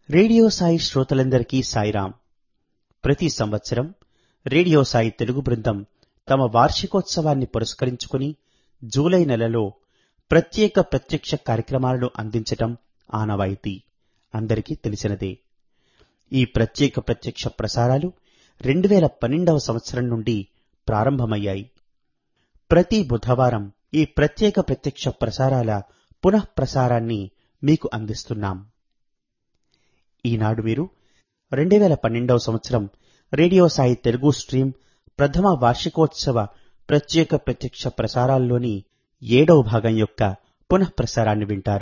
radio Sai శ్రోతలందరికీ సాయిరాం ప్రతి సంవత్సరం రేడియో సాయి తెలుగు బృందం తమ వార్షికోత్సవాన్ని పురస్కరించుకుని జూలై నెలలో ప్రత్యేక ప్రత్యక్ష కార్యక్రమాలను అందించటం ఆనవాయితీ అందరికీ తెలిసినదే ఈ ప్రత్యేక ప్రత్యక్ష ప్రసారాలు రెండు వేల పన్నెండవ సంవత్సరం నుండి ప్రారంభమయ్యాయి ప్రతి బుధవారం ఈ ప్రత్యేక ప్రత్యక్ష ప్రసారాల పునః ప్రసారాన్ని మీకు అందిస్తున్నాం ఈనాడు మీరు రెండు వేల పన్నెండవ సంవత్సరం రేడియో సాయి తెలుగు స్ట్రీమ్ ప్రథమ వార్షికోత్సవ ప్రత్యేక ప్రత్యక్ష ప్రసారాల్లోని ఏడవ భాగం యొక్క పునః ప్రసారాన్ని వింటారు